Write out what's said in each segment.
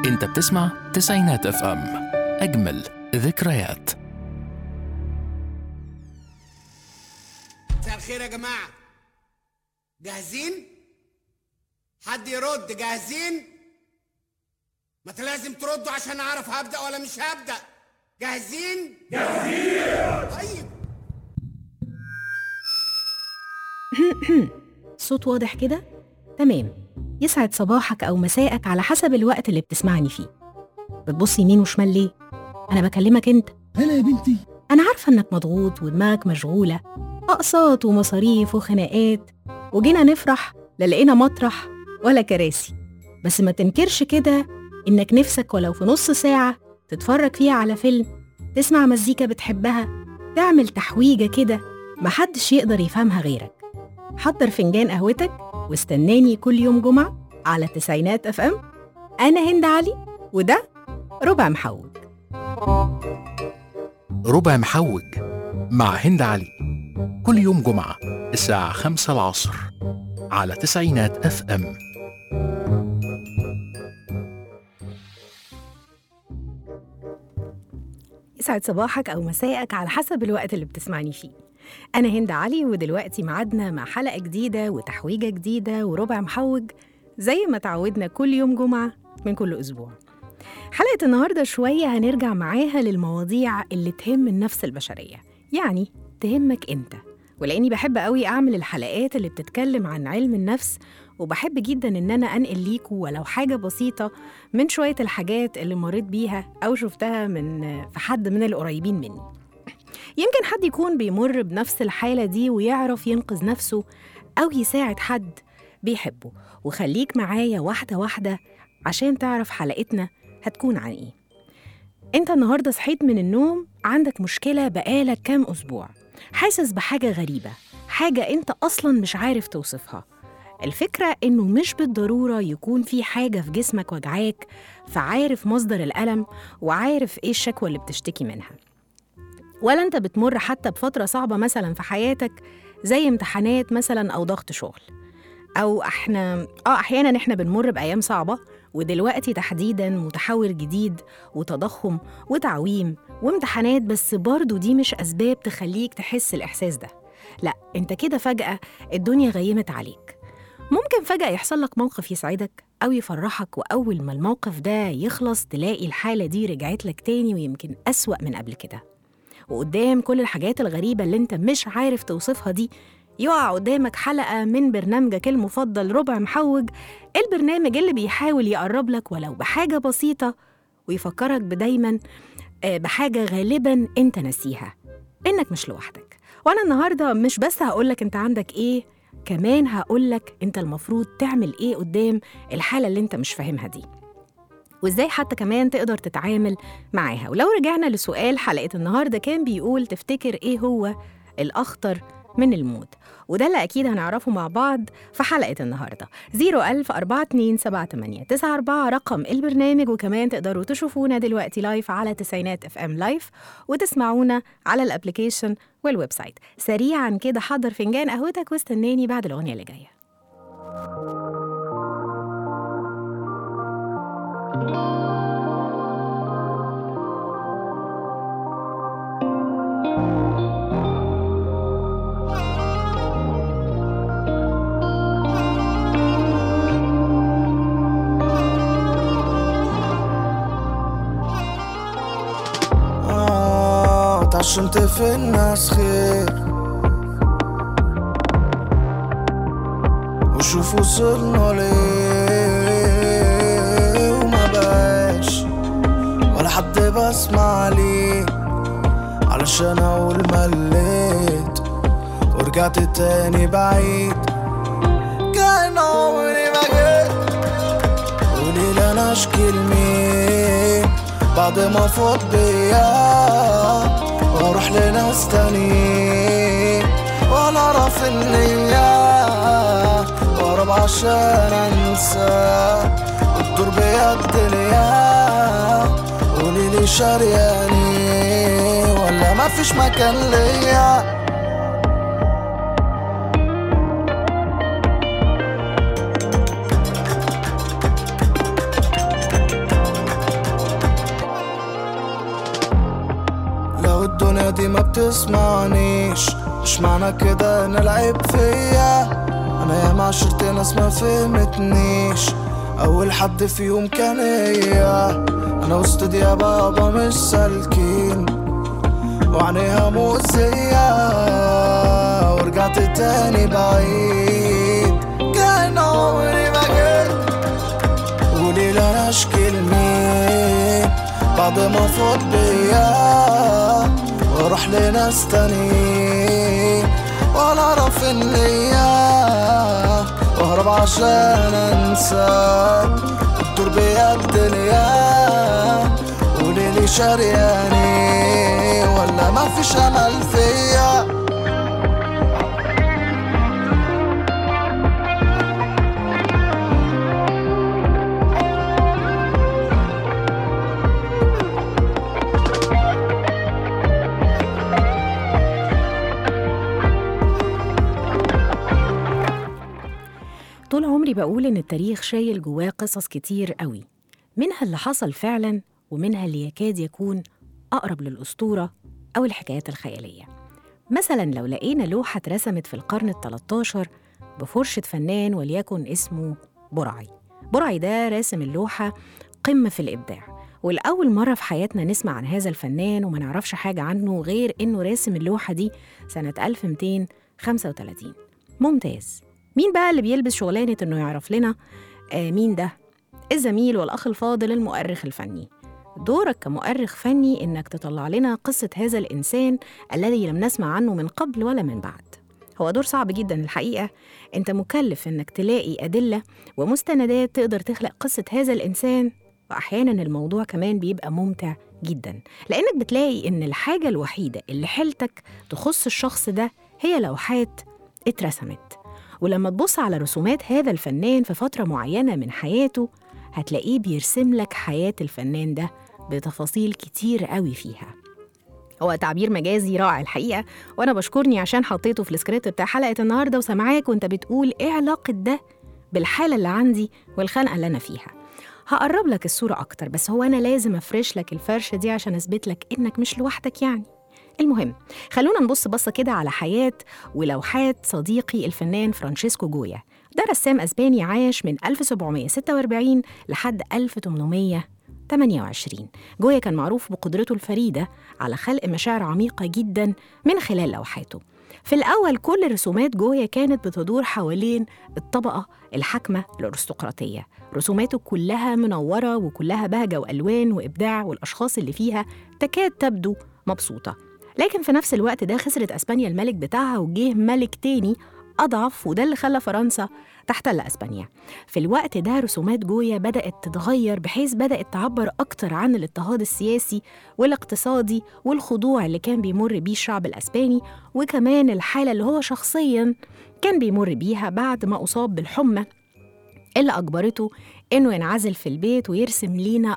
انت بتسمع تسعينات اف ام اجمل ذكريات مساء الخير يا جماعة جاهزين؟ حد يرد جاهزين؟ ما انت لازم تردوا عشان اعرف هبدأ ولا مش هبدأ جاهزين؟ جاهزين طيب صوت واضح كده؟ تمام يسعد صباحك أو مساءك على حسب الوقت اللي بتسمعني فيه بتبص يمين وشمال ليه؟ أنا بكلمك أنت هلا يا بنتي أنا عارفة إنك مضغوط ودماغك مشغولة أقساط ومصاريف وخناقات وجينا نفرح لا لقينا مطرح ولا كراسي بس ما تنكرش كده إنك نفسك ولو في نص ساعة تتفرج فيها على فيلم تسمع مزيكا بتحبها تعمل تحويجة كده محدش يقدر يفهمها غيرك حضر فنجان قهوتك واستناني كل يوم جمعة على تسعينات اف ام أنا هند علي وده ربع محوج ربع محوج مع هند علي كل يوم جمعة الساعة خمسة العصر على تسعينات اف ام يسعد صباحك أو مساءك على حسب الوقت اللي بتسمعني فيه أنا هند علي ودلوقتي معادنا مع حلقة جديدة وتحويجة جديدة وربع محوج زي ما تعودنا كل يوم جمعة من كل أسبوع حلقة النهاردة شوية هنرجع معاها للمواضيع اللي تهم النفس البشرية يعني تهمك أنت ولأني بحب قوي أعمل الحلقات اللي بتتكلم عن علم النفس وبحب جدا إن أنا أنقل ليكوا ولو حاجة بسيطة من شوية الحاجات اللي مريت بيها أو شفتها من في حد من القريبين مني يمكن حد يكون بيمر بنفس الحالة دي ويعرف ينقذ نفسه أو يساعد حد بيحبه وخليك معايا واحدة واحدة عشان تعرف حلقتنا هتكون عن إيه أنت النهاردة صحيت من النوم عندك مشكلة بقالك كام أسبوع حاسس بحاجة غريبة حاجة أنت أصلا مش عارف توصفها الفكرة إنه مش بالضرورة يكون في حاجة في جسمك وجعاك فعارف مصدر الألم وعارف إيه الشكوى اللي بتشتكي منها ولا انت بتمر حتى بفترة صعبة مثلا في حياتك زي امتحانات مثلا أو ضغط شغل أو احنا اه أحيانا احنا بنمر بأيام صعبة ودلوقتي تحديدا متحور جديد وتضخم وتعويم وامتحانات بس برضو دي مش أسباب تخليك تحس الإحساس ده لا انت كده فجأة الدنيا غيمت عليك ممكن فجأة يحصل لك موقف يسعدك أو يفرحك وأول ما الموقف ده يخلص تلاقي الحالة دي رجعت لك تاني ويمكن أسوأ من قبل كده وقدام كل الحاجات الغريبة اللي انت مش عارف توصفها دي يقع قدامك حلقة من برنامجك المفضل ربع محوج البرنامج اللي بيحاول يقرب لك ولو بحاجة بسيطة ويفكرك بدايما آه، بحاجة غالبا انت نسيها انك مش لوحدك وانا النهاردة مش بس هقولك انت عندك ايه كمان هقولك انت المفروض تعمل ايه قدام الحالة اللي انت مش فاهمها دي وازاي حتى كمان تقدر تتعامل معاها ولو رجعنا لسؤال حلقة النهاردة كان بيقول تفتكر ايه هو الأخطر من الموت وده اللي أكيد هنعرفه مع بعض في حلقة النهاردة 01000 427 رقم البرنامج وكمان تقدروا تشوفونا دلوقتي لايف على تسعينات اف ام لايف وتسمعونا على الابليكيشن والويب سايت سريعا كده حضر فنجان قهوتك واستناني بعد الأغنية اللي جاية آه اتعشمت في الناس خير وشوف وصلنا ليه وما بقاش ولا حد بسمع ليه علشان اقول مليت ورجعت تاني بعيد كان عمري ما جيت قولي لي انا اشكي لمين بعد ما فوت بيا واروح لناس تانيين وانا اعرف النية واهرب عشان انسى وتدور بيا الدنيا قولي لي شرياني ولا ما فيش مكان ليا الدنيا دي ما بتسمعنيش مش معنى كده ان العيب فيا انا ياما عشرت ناس ما فهمتنيش اول حد فيهم كان هي انا وسط يا بابا مش سالكين وعينيها مؤذية ورجعت تاني بعيد كان عمري ما جيت قولي لي انا اشكي لمين بعد ما فوت بيا واروح لناس تانيين ولا اعرف ان ليا واهرب عشان انساك الدور بيا الدنيا قولي لي شرياني ولا ما فيش امل فيا طول عمري بقول إن التاريخ شايل جواه قصص كتير قوي منها اللي حصل فعلا ومنها اللي يكاد يكون أقرب للأسطورة أو الحكايات الخيالية مثلا لو لقينا لوحة اترسمت في القرن التلتاشر بفرشة فنان وليكن اسمه برعي برعي ده راسم اللوحة قمة في الإبداع والأول مرة في حياتنا نسمع عن هذا الفنان وما نعرفش حاجة عنه غير إنه راسم اللوحة دي سنة 1235 ممتاز مين بقى اللي بيلبس شغلانة إنه يعرف لنا آه مين ده؟ الزميل والأخ الفاضل المؤرخ الفني دورك كمؤرخ فني إنك تطلع لنا قصة هذا الإنسان الذي لم نسمع عنه من قبل ولا من بعد هو دور صعب جدا الحقيقة أنت مكلف إنك تلاقي أدلة ومستندات تقدر تخلق قصة هذا الإنسان وأحيانا الموضوع كمان بيبقى ممتع جدا لأنك بتلاقي إن الحاجة الوحيدة اللي حيلتك تخص الشخص ده هي لوحات اترسمت ولما تبص على رسومات هذا الفنان في فترة معينة من حياته هتلاقيه بيرسم لك حياة الفنان ده بتفاصيل كتير قوي فيها هو تعبير مجازي رائع الحقيقة وأنا بشكرني عشان حطيته في السكريبت بتاع حلقة النهاردة وسامعاك وأنت بتقول إيه علاقة ده بالحالة اللي عندي والخنقة اللي أنا فيها هقرب لك الصورة أكتر بس هو أنا لازم أفرش لك الفرشة دي عشان أثبت لك إنك مش لوحدك يعني المهم خلونا نبص بصة كده على حياة ولوحات صديقي الفنان فرانشيسكو جويا ده رسام أسباني عاش من 1746 لحد 1828 جويا كان معروف بقدرته الفريدة على خلق مشاعر عميقة جدا من خلال لوحاته في الأول كل رسومات جويا كانت بتدور حوالين الطبقة الحاكمة الأرستقراطية رسوماته كلها منورة وكلها بهجة وألوان وإبداع والأشخاص اللي فيها تكاد تبدو مبسوطة لكن في نفس الوقت ده خسرت أسبانيا الملك بتاعها وجه ملك تاني أضعف وده اللي خلى فرنسا تحتل أسبانيا في الوقت ده رسومات جويا بدأت تتغير بحيث بدأت تعبر أكتر عن الاضطهاد السياسي والاقتصادي والخضوع اللي كان بيمر بيه الشعب الأسباني وكمان الحالة اللي هو شخصياً كان بيمر بيها بعد ما أصاب بالحمى اللي أجبرته إنه ينعزل في البيت ويرسم لينا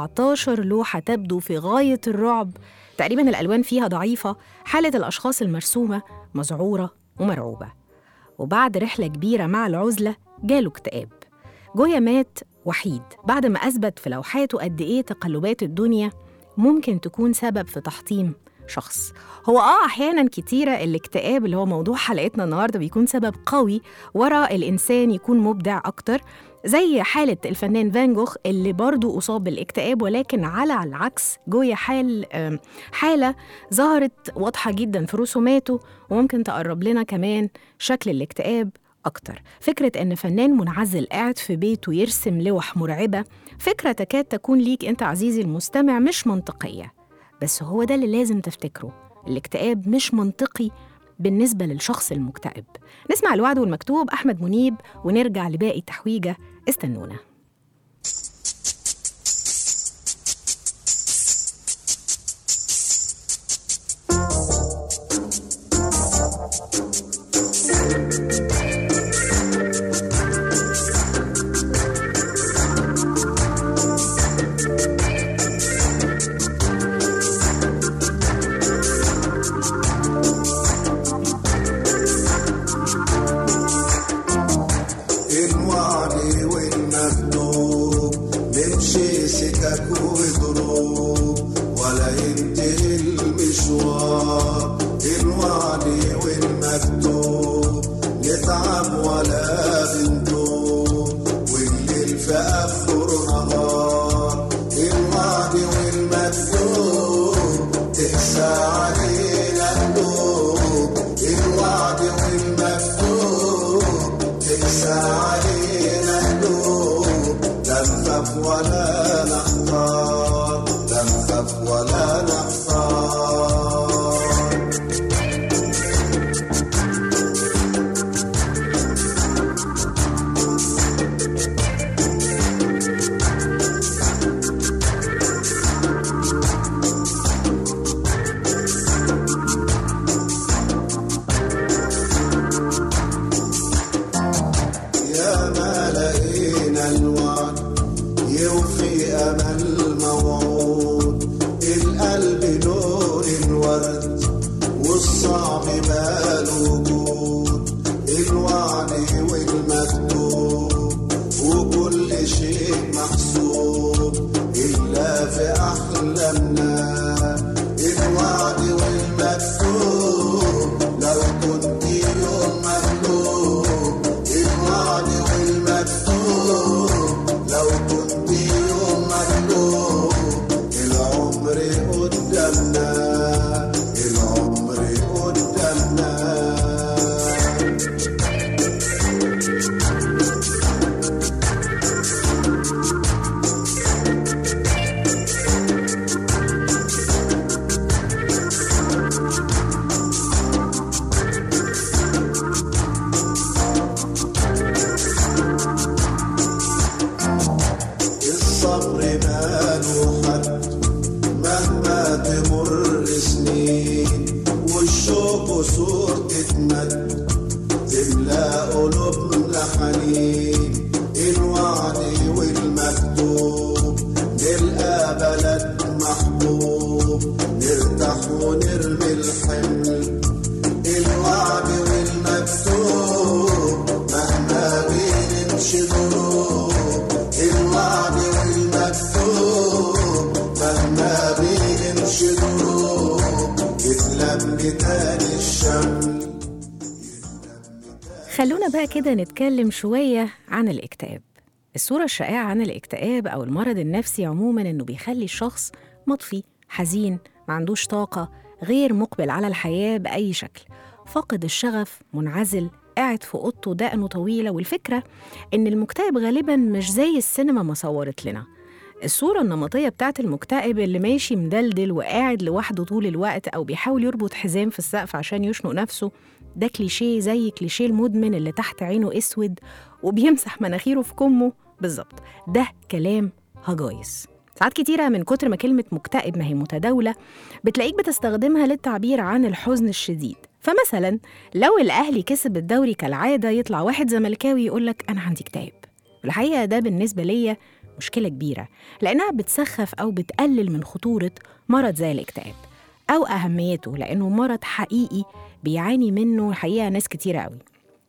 14 لوحة تبدو في غاية الرعب تقريبا الألوان فيها ضعيفة حالة الأشخاص المرسومة مذعورة ومرعوبة وبعد رحلة كبيرة مع العزلة جاله اكتئاب جويا مات وحيد بعد ما أثبت في لوحاته قد إيه تقلبات الدنيا ممكن تكون سبب في تحطيم شخص هو اه احيانا كتيره الاكتئاب اللي هو موضوع حلقتنا النهارده بيكون سبب قوي وراء الانسان يكون مبدع اكتر زي حالة الفنان فان جوخ اللي برضو أصاب بالاكتئاب ولكن على العكس جويا حال حالة ظهرت واضحة جدا في رسوماته وممكن تقرب لنا كمان شكل الاكتئاب أكتر فكرة إن فنان منعزل قاعد في بيته يرسم لوح مرعبة فكرة تكاد تكون ليك أنت عزيزي المستمع مش منطقية بس هو ده اللي لازم تفتكره الاكتئاب مش منطقي بالنسبة للشخص المكتئب نسمع الوعد والمكتوب أحمد منيب ونرجع لباقي التحويجة استنونا الوعد والمكتوب من علينا قلوب لا نخاف ولا نحتار لا نخاف ولا نحتار يا ما لقينا الوعد يوفي امل موعود القلب لون الورد والصعب ماله وجود الوعد والمكتوب وكل شيء محسوب الا في احلامنا الوعد والمكتوب لو كنت يوم مغلوب الوعد والمكتوب لو كنت يوم مغلوب العمر قدامنا العمر قدامنا الصبر ماله حد مهما تمر سنين والشوق صور تتمد تملى قلوبنا حنين الوعد والمكتوب نلقى بلد محبوب نرتاح ونرمي الحمل الوعد والمكتوب مهما بنمشي دروب الوعد والمكتوب مهما بنمشي دروب يتلم تاني الشمل خلونا بقى كده نتكلم شوية عن الاكتئاب الصورة الشائعة عن الاكتئاب أو المرض النفسي عموما إنه بيخلي الشخص مطفي حزين ما عندوش طاقة غير مقبل على الحياة بأي شكل فاقد الشغف منعزل قاعد في أوضته دقنه طويلة والفكرة إن المكتئب غالبا مش زي السينما ما صورت لنا الصورة النمطية بتاعت المكتئب اللي ماشي مدلدل وقاعد لوحده طول الوقت أو بيحاول يربط حزام في السقف عشان يشنق نفسه ده كليشيه زي كليشيه المدمن اللي تحت عينه اسود وبيمسح مناخيره في كمه بالظبط ده كلام هجايس ساعات كتيرة من كتر ما كلمة مكتئب ما هي متداولة بتلاقيك بتستخدمها للتعبير عن الحزن الشديد فمثلا لو الأهلي كسب الدوري كالعادة يطلع واحد زملكاوي يقولك أنا عندي اكتئاب الحقيقة ده بالنسبة ليا مشكلة كبيرة لأنها بتسخف أو بتقلل من خطورة مرض زي الاكتئاب أو أهميته لأنه مرض حقيقي بيعاني منه الحقيقة ناس كتيرة قوي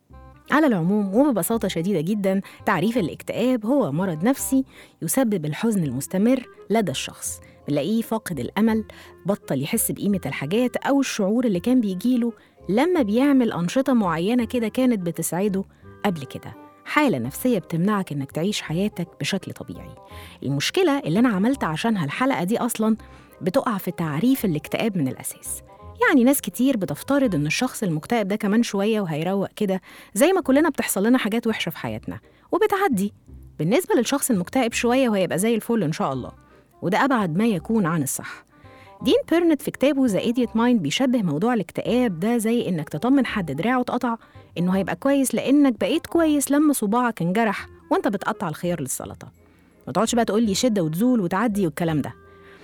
على العموم وببساطة شديدة جدا تعريف الاكتئاب هو مرض نفسي يسبب الحزن المستمر لدى الشخص بنلاقيه فاقد الأمل بطل يحس بقيمة الحاجات أو الشعور اللي كان بيجيله لما بيعمل أنشطة معينة كده كانت بتسعده قبل كده حالة نفسية بتمنعك إنك تعيش حياتك بشكل طبيعي المشكلة اللي أنا عملت عشانها الحلقة دي أصلاً بتقع في تعريف الاكتئاب من الأساس يعني ناس كتير بتفترض إن الشخص المكتئب ده كمان شوية وهيروق كده زي ما كلنا بتحصل لنا حاجات وحشة في حياتنا وبتعدي بالنسبة للشخص المكتئب شوية وهيبقى زي الفل إن شاء الله وده أبعد ما يكون عن الصح دين بيرنت في كتابه ذا ايديت مايند بيشبه موضوع الاكتئاب ده زي انك تطمن حد دراعه اتقطع انه هيبقى كويس لانك بقيت كويس لما صباعك انجرح وانت بتقطع الخيار للسلطه ما تقعدش بقى تقول لي شده وتزول وتعدي والكلام ده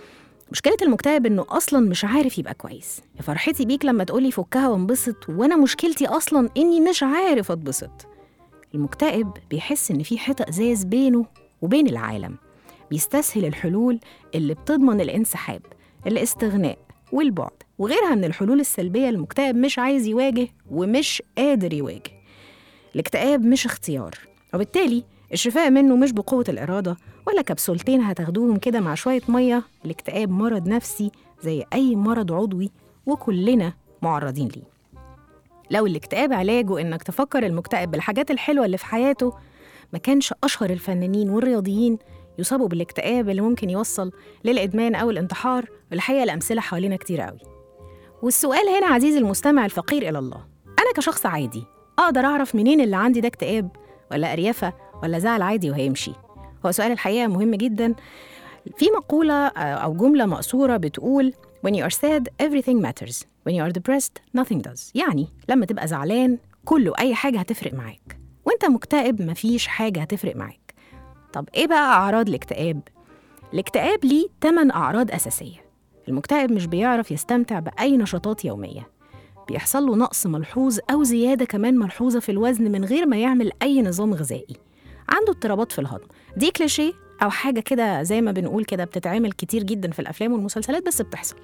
مشكله المكتئب انه اصلا مش عارف يبقى كويس يا فرحتي بيك لما تقولي فكها وانبسط وانا مشكلتي اصلا اني مش عارف اتبسط المكتئب بيحس ان في حيطه ازاز بينه وبين العالم بيستسهل الحلول اللي بتضمن الانسحاب الاستغناء والبعد وغيرها من الحلول السلبية المكتئب مش عايز يواجه ومش قادر يواجه الاكتئاب مش اختيار وبالتالي الشفاء منه مش بقوة الإرادة ولا كبسولتين هتاخدوهم كده مع شوية مية الاكتئاب مرض نفسي زي أي مرض عضوي وكلنا معرضين ليه لو الاكتئاب علاجه إنك تفكر المكتئب بالحاجات الحلوة اللي في حياته ما كانش أشهر الفنانين والرياضيين يصابوا بالاكتئاب اللي ممكن يوصل للإدمان أو الانتحار والحقيقة الأمثلة حوالينا كتير قوي والسؤال هنا عزيزي المستمع الفقير إلى الله أنا كشخص عادي أقدر أعرف منين اللي عندي ده اكتئاب ولا أريافة ولا زعل عادي وهيمشي هو سؤال الحقيقة مهم جدا في مقولة آه، أو جملة مقصورة بتقول When you are sad everything matters When you are depressed nothing does يعني لما تبقى زعلان كله أي حاجة هتفرق معاك وانت مكتئب مفيش حاجة هتفرق معاك طب ايه بقى أعراض الاكتئاب؟ الاكتئاب ليه 8 أعراض أساسية المكتئب مش بيعرف يستمتع بأي نشاطات يومية بيحصل له نقص ملحوظ أو زيادة كمان ملحوظة في الوزن من غير ما يعمل أي نظام غذائي عنده اضطرابات في الهضم دي كليشيه أو حاجة كده زي ما بنقول كده بتتعمل كتير جدا في الأفلام والمسلسلات بس بتحصل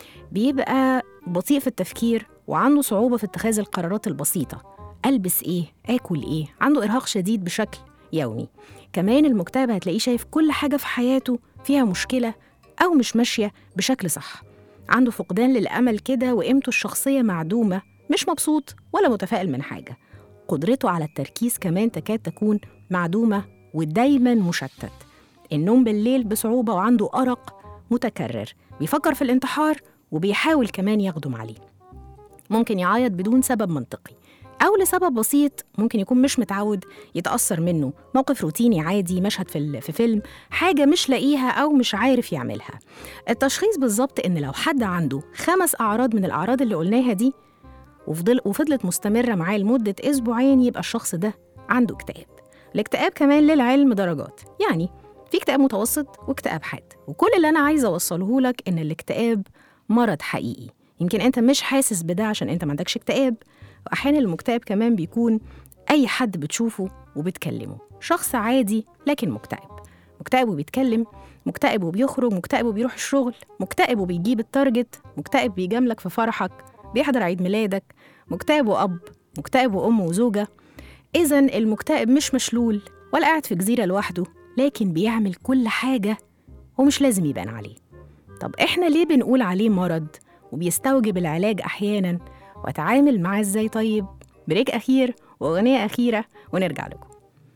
بيبقى بطيء في التفكير وعنده صعوبة في اتخاذ القرارات البسيطة ألبس إيه؟ آكل إيه؟ عنده إرهاق شديد بشكل يومي كمان المكتئب هتلاقيه شايف كل حاجة في حياته فيها مشكلة أو مش ماشية بشكل صح عنده فقدان للأمل كده وقيمته الشخصية معدومة مش مبسوط ولا متفائل من حاجة قدرته على التركيز كمان تكاد تكون معدومة ودايما مشتت النوم بالليل بصعوبة وعنده أرق متكرر بيفكر في الانتحار وبيحاول كمان يخدم عليه ممكن يعيط بدون سبب منطقي أو لسبب بسيط ممكن يكون مش متعود يتأثر منه موقف روتيني عادي مشهد في, ال- في فيلم حاجة مش لاقيها أو مش عارف يعملها التشخيص بالظبط إن لو حد عنده خمس أعراض من الأعراض اللي قلناها دي وفضل وفضلت مستمرة معاه لمدة أسبوعين يبقى الشخص ده عنده اكتئاب الاكتئاب كمان للعلم درجات يعني في اكتئاب متوسط واكتئاب حاد وكل اللي أنا عايزة أوصله لك إن الاكتئاب مرض حقيقي يمكن أنت مش حاسس بده عشان أنت ما عندكش اكتئاب وأحيانا المكتئب كمان بيكون أي حد بتشوفه وبتكلمه شخص عادي لكن مكتئب مكتئب وبيتكلم مكتئب وبيخرج مكتئب وبيروح الشغل مكتئب وبيجيب التارجت مكتئب بيجاملك في فرحك بيحضر عيد ميلادك مكتئب وأب مكتئب وأم وزوجة إذا المكتئب مش مشلول ولا قاعد في جزيرة لوحده لكن بيعمل كل حاجة ومش لازم يبان عليه طب إحنا ليه بنقول عليه مرض وبيستوجب العلاج أحيانا وأتعامل معاه إزاي طيب بريك أخير وأغنية أخيرة ونرجع لكم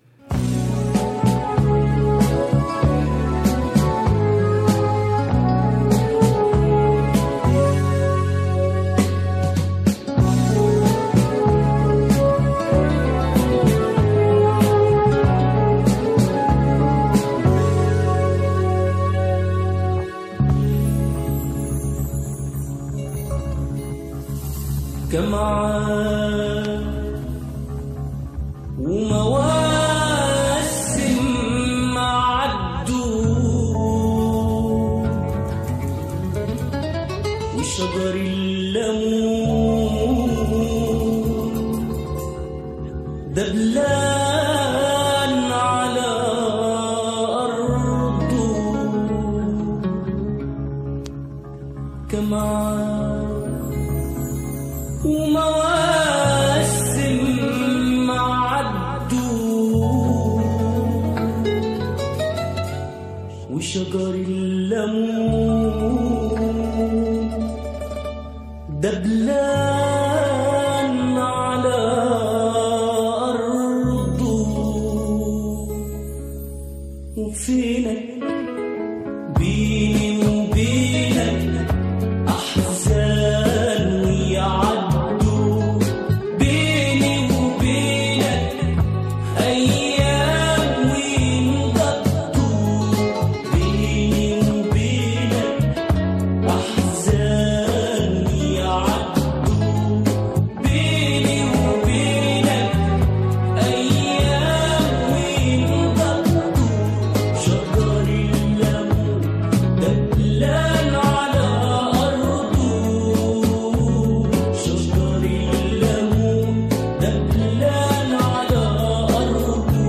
كم عام ومواسم عدوا وشجر الليمون دبلان على أرضه كم عام ومواسم عدوا وشجر الليمون دبلان على أرضه وفينك بيني وبينك أحزان ويعدوا بيني وبينك أيام وينقضوا بيني وبينك أحزان ويعدوا بيني وبينك أيام وينقضوا شجر الليمون دبلان على أرضه شجر الليمون دبلان على أرضه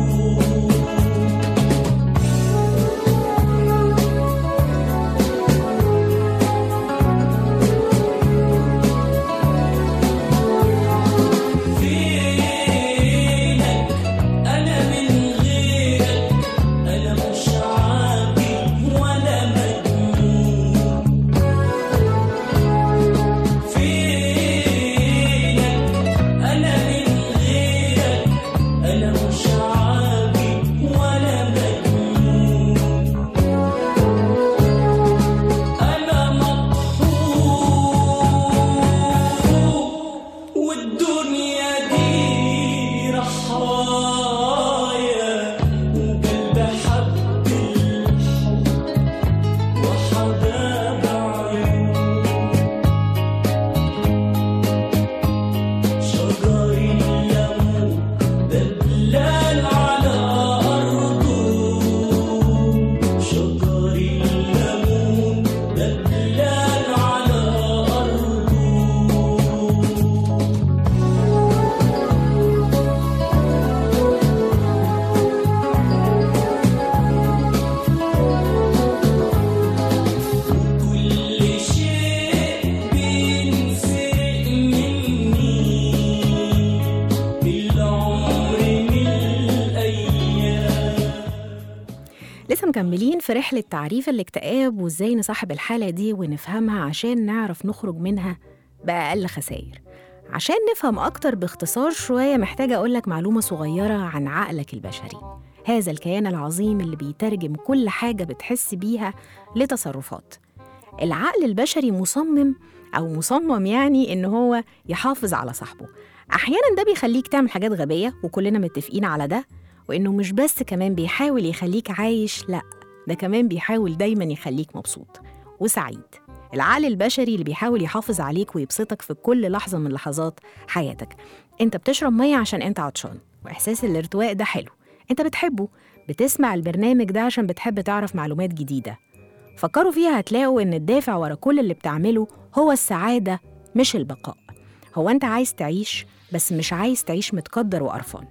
لسه مكملين في رحلة تعريف الاكتئاب وازاي نصاحب الحالة دي ونفهمها عشان نعرف نخرج منها بأقل خسائر عشان نفهم أكتر باختصار شوية محتاجة أقولك معلومة صغيرة عن عقلك البشري هذا الكيان العظيم اللي بيترجم كل حاجة بتحس بيها لتصرفات العقل البشري مصمم أو مصمم يعني إن هو يحافظ على صاحبه أحيانا ده بيخليك تعمل حاجات غبية وكلنا متفقين على ده وإنه مش بس كمان بيحاول يخليك عايش لأ ده كمان بيحاول دايما يخليك مبسوط وسعيد العقل البشري اللي بيحاول يحافظ عليك ويبسطك في كل لحظة من لحظات حياتك انت بتشرب مية عشان انت عطشان واحساس الارتواء ده حلو انت بتحبه بتسمع البرنامج ده عشان بتحب تعرف معلومات جديدة فكروا فيها هتلاقوا ان الدافع ورا كل اللي بتعمله هو السعادة مش البقاء هو انت عايز تعيش بس مش عايز تعيش متقدر وقرفان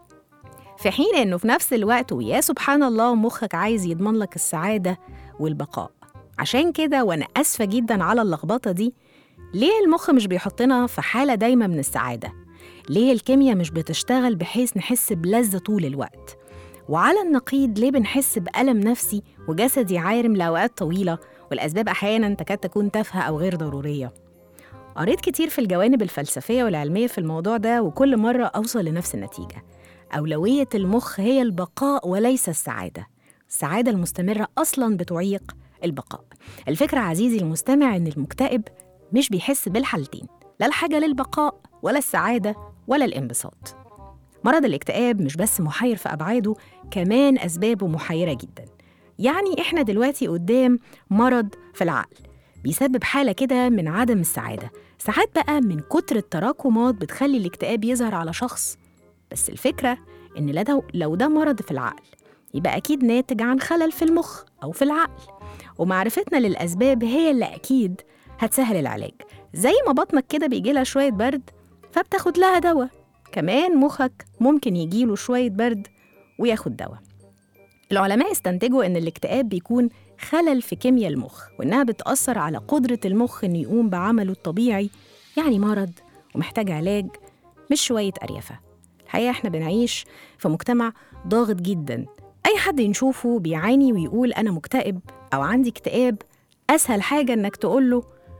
في حين انه في نفس الوقت ويا سبحان الله مخك عايز يضمن لك السعادة والبقاء عشان كده وانا اسفة جدا على اللخبطة دي ليه المخ مش بيحطنا في حالة دايمة من السعادة؟ ليه الكيمياء مش بتشتغل بحيث نحس بلذة طول الوقت؟ وعلى النقيض ليه بنحس بألم نفسي وجسدي عارم لأوقات طويلة والأسباب أحيانا تكاد تكون تافهة أو غير ضرورية قريت كتير في الجوانب الفلسفية والعلمية في الموضوع ده وكل مرة أوصل لنفس النتيجة أولوية المخ هي البقاء وليس السعادة السعادة المستمرة أصلا بتعيق البقاء الفكرة عزيزي المستمع إن المكتئب مش بيحس بالحالتين لا الحاجة للبقاء ولا السعادة ولا الانبساط مرض الاكتئاب مش بس محير في أبعاده كمان أسبابه محيرة جدا يعني إحنا دلوقتي قدام مرض في العقل بيسبب حالة كده من عدم السعادة ساعات بقى من كتر التراكمات بتخلي الاكتئاب يظهر على شخص بس الفكرة إن لدو لو ده مرض في العقل يبقى أكيد ناتج عن خلل في المخ أو في العقل ومعرفتنا للأسباب هي اللي أكيد هتسهل العلاج زي ما بطنك كده بيجيلها شوية برد فبتاخد لها دواء كمان مخك ممكن يجيله شوية برد وياخد دواء العلماء استنتجوا إن الاكتئاب بيكون خلل في كيمياء المخ وإنها بتأثر على قدرة المخ إنه يقوم بعمله الطبيعي يعني مرض ومحتاج علاج مش شوية أريافة الحقيقة إحنا بنعيش في مجتمع ضاغط جدا أي حد نشوفه بيعاني ويقول أنا مكتئب أو عندي اكتئاب أسهل حاجة إنك تقوله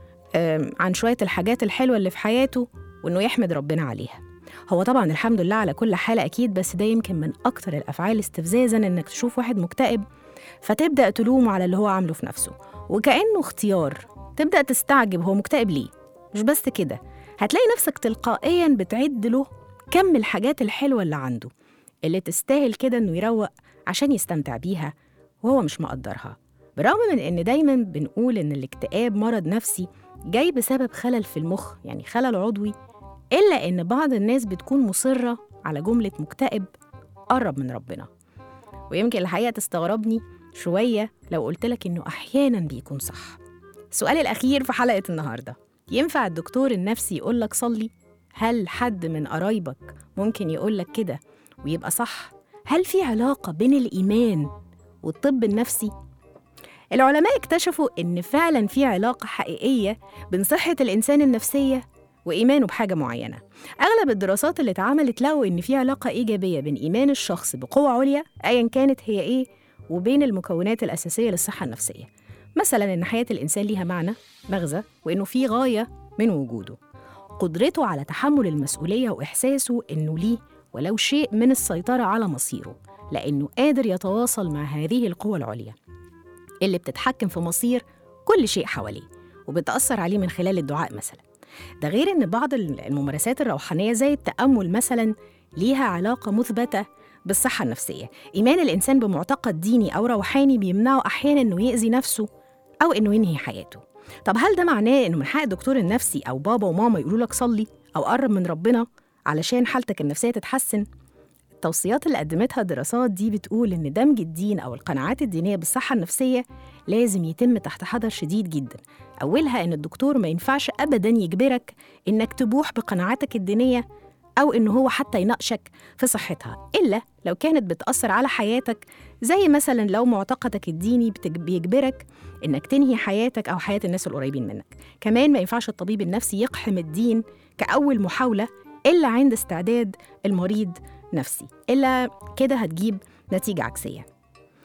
آم، عن شوية الحاجات الحلوة اللي في حياته وإنه يحمد ربنا عليها هو طبعا الحمد لله على كل حال أكيد بس ده يمكن من أكتر الأفعال استفزازا إنك تشوف واحد مكتئب فتبدأ تلومه على اللي هو عامله في نفسه وكأنه اختيار تبدأ تستعجب هو مكتئب ليه مش بس كده هتلاقي نفسك تلقائيا بتعد له كم الحاجات الحلوة اللي عنده اللي تستاهل كده إنه يروق عشان يستمتع بيها وهو مش مقدرها برغم من إن دايما بنقول إن الاكتئاب مرض نفسي جاي بسبب خلل في المخ يعني خلل عضوي إلا إن بعض الناس بتكون مصرة على جملة مكتئب قرب من ربنا ويمكن الحقيقة تستغربني شوية لو قلت لك إنه أحيانا بيكون صح السؤال الأخير في حلقة النهاردة ينفع الدكتور النفسي يقول لك صلي؟ هل حد من قرايبك ممكن يقول لك كده ويبقى صح؟ هل في علاقة بين الإيمان والطب النفسي؟ العلماء اكتشفوا إن فعلا في علاقة حقيقية بين صحة الإنسان النفسية وإيمانه بحاجة معينة أغلب الدراسات اللي اتعملت لقوا إن في علاقة إيجابية بين إيمان الشخص بقوة عليا أيا كانت هي إيه وبين المكونات الأساسية للصحة النفسية مثلا إن حياة الإنسان ليها معنى مغزى وإنه في غاية من وجوده قدرته على تحمل المسؤولية وإحساسه إنه ليه ولو شيء من السيطرة على مصيره لأنه قادر يتواصل مع هذه القوة العليا اللي بتتحكم في مصير كل شيء حواليه وبتأثر عليه من خلال الدعاء مثلا ده غير إن بعض الممارسات الروحانية زي التأمل مثلا ليها علاقة مثبتة بالصحة النفسية إيمان الإنسان بمعتقد ديني أو روحاني بيمنعه أحيانا إنه يأذي نفسه أو إنه ينهي حياته طب هل ده معناه إنه من حق الدكتور النفسي أو بابا وماما يقولوا لك صلي أو قرب من ربنا علشان حالتك النفسية تتحسن؟ التوصيات اللي قدمتها الدراسات دي بتقول إن دمج الدين أو القناعات الدينية بالصحة النفسية لازم يتم تحت حذر شديد جدا أولها إن الدكتور ما ينفعش أبدا يجبرك إنك تبوح بقناعاتك الدينية أو إن هو حتى يناقشك في صحتها إلا لو كانت بتأثر على حياتك زي مثلا لو معتقدك الديني بتج- بيجبرك إنك تنهي حياتك أو حياة الناس القريبين منك كمان ما ينفعش الطبيب النفسي يقحم الدين كأول محاولة إلا عند استعداد المريض نفسي إلا كده هتجيب نتيجة عكسية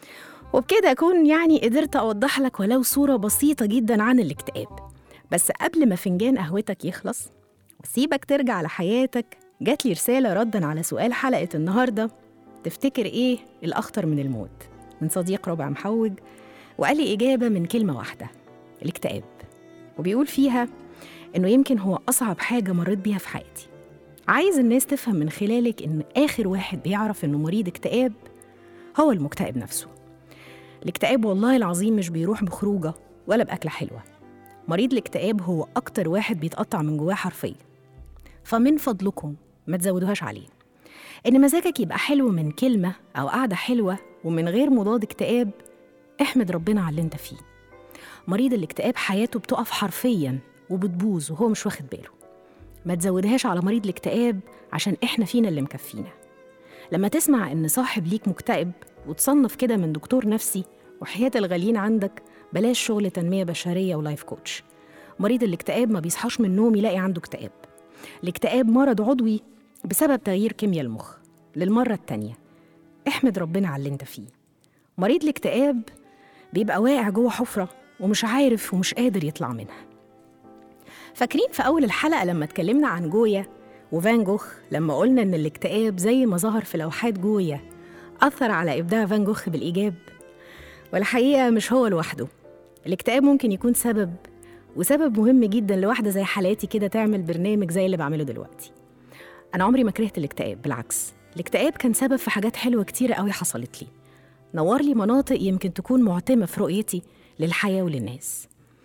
وبكده أكون يعني قدرت أوضح لك ولو صورة بسيطة جدا عن الاكتئاب بس قبل ما فنجان قهوتك يخلص وسيبك ترجع لحياتك جات لي رسالة ردا على سؤال حلقة النهاردة تفتكر إيه الأخطر من الموت من صديق ربع محوج وقال لي إجابة من كلمة واحدة الاكتئاب وبيقول فيها إنه يمكن هو أصعب حاجة مريت بيها في حياتي عايز الناس تفهم من خلالك إن آخر واحد بيعرف إنه مريض اكتئاب هو المكتئب نفسه الاكتئاب والله العظيم مش بيروح بخروجة ولا بأكلة حلوة مريض الاكتئاب هو أكتر واحد بيتقطع من جواه حرفيا فمن فضلكم ما تزودوهاش عليه إن مزاجك يبقى حلو من كلمة أو قعدة حلوة ومن غير مضاد اكتئاب احمد ربنا على اللي انت فيه مريض الاكتئاب حياته بتقف حرفيا وبتبوظ وهو مش واخد باله ما تزودهاش على مريض الاكتئاب عشان احنا فينا اللي مكفينا لما تسمع ان صاحب ليك مكتئب وتصنف كده من دكتور نفسي وحياة الغاليين عندك بلاش شغل تنمية بشرية ولايف كوتش مريض الاكتئاب ما بيصحاش من النوم يلاقي عنده اكتئاب الاكتئاب مرض عضوي بسبب تغيير كيمياء المخ للمرة التانية احمد ربنا على اللي انت فيه مريض الاكتئاب بيبقى واقع جوه حفرة ومش عارف ومش قادر يطلع منها فاكرين في أول الحلقة لما اتكلمنا عن جويا وفان جوخ لما قلنا إن الاكتئاب زي ما ظهر في لوحات جويا أثر على إبداع فان جوخ بالإيجاب والحقيقة مش هو لوحده الاكتئاب ممكن يكون سبب وسبب مهم جدا لواحدة زي حالاتي كده تعمل برنامج زي اللي بعمله دلوقتي أنا عمري ما كرهت الاكتئاب بالعكس الاكتئاب كان سبب في حاجات حلوة كتيرة قوي حصلت لي نور لي مناطق يمكن تكون معتمة في رؤيتي للحياة وللناس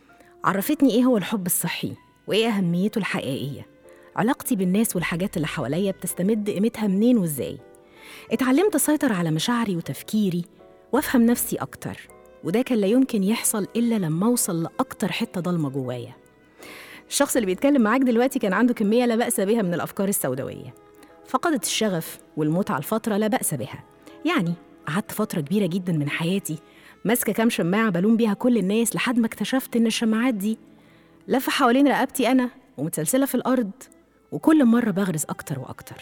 عرفتني إيه هو الحب الصحي وإيه أهميته الحقيقية علاقتي بالناس والحاجات اللي حواليا بتستمد قيمتها منين وإزاي اتعلمت أسيطر على مشاعري وتفكيري وأفهم نفسي أكتر وده كان لا يمكن يحصل إلا لما أوصل لأكتر حتة ضلمة جوايا الشخص اللي بيتكلم معاك دلوقتي كان عنده كمية لا بأس بها من الأفكار السوداوية فقدت الشغف والمتعة لفترة لا بأس بها يعني قعدت فترة كبيرة جدا من حياتي ماسكة كام شماعة بلوم بيها كل الناس لحد ما اكتشفت إن الشماعات دي لفة حوالين رقبتي أنا ومتسلسلة في الأرض وكل مرة بغرز أكتر وأكتر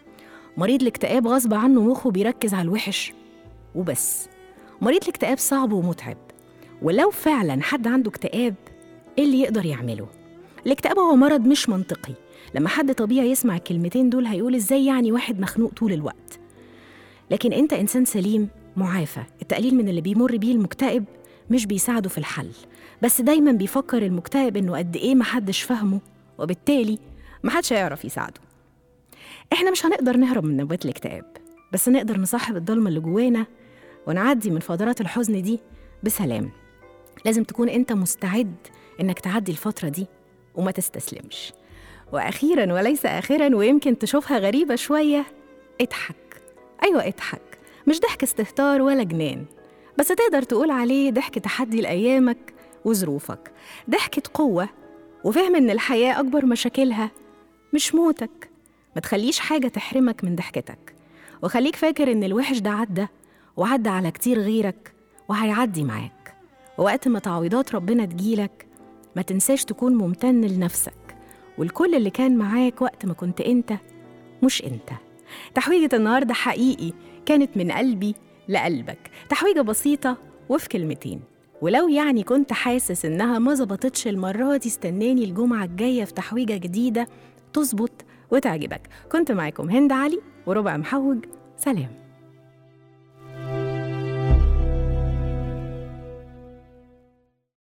مريض الاكتئاب غصب عنه مخه بيركز على الوحش وبس مريض الاكتئاب صعب ومتعب ولو فعلا حد عنده اكتئاب ايه اللي يقدر يعمله الاكتئاب هو مرض مش منطقي لما حد طبيعي يسمع الكلمتين دول هيقول ازاي يعني واحد مخنوق طول الوقت لكن انت انسان سليم معافى التقليل من اللي بيمر بيه المكتئب مش بيساعده في الحل بس دايما بيفكر المكتئب انه قد ايه محدش فاهمه وبالتالي محدش هيعرف يساعده احنا مش هنقدر نهرب من نوبات الاكتئاب بس نقدر نصاحب الضلمة اللي جوانا ونعدي من فترات الحزن دي بسلام لازم تكون انت مستعد انك تعدي الفترة دي وما تستسلمش واخيرا وليس اخرا ويمكن تشوفها غريبة شوية اضحك ايوه اضحك مش ضحك استهتار ولا جنان بس تقدر تقول عليه ضحك تحدي لأيامك وظروفك ضحكة قوة وفهم إن الحياة أكبر مشاكلها مش موتك ما تخليش حاجة تحرمك من ضحكتك وخليك فاكر إن الوحش ده عدى وعدى على كتير غيرك وهيعدي معاك ووقت ما تعويضات ربنا تجيلك ما تنساش تكون ممتن لنفسك والكل اللي كان معاك وقت ما كنت انت مش انت تحويجة النهاردة حقيقي كانت من قلبي لقلبك تحويجة بسيطة وفي كلمتين ولو يعني كنت حاسس إنها ما ظبطتش المرة دي استناني الجمعة الجاية في تحويجة جديدة تظبط وتعجبك كنت معاكم هند علي وربع محوج سلام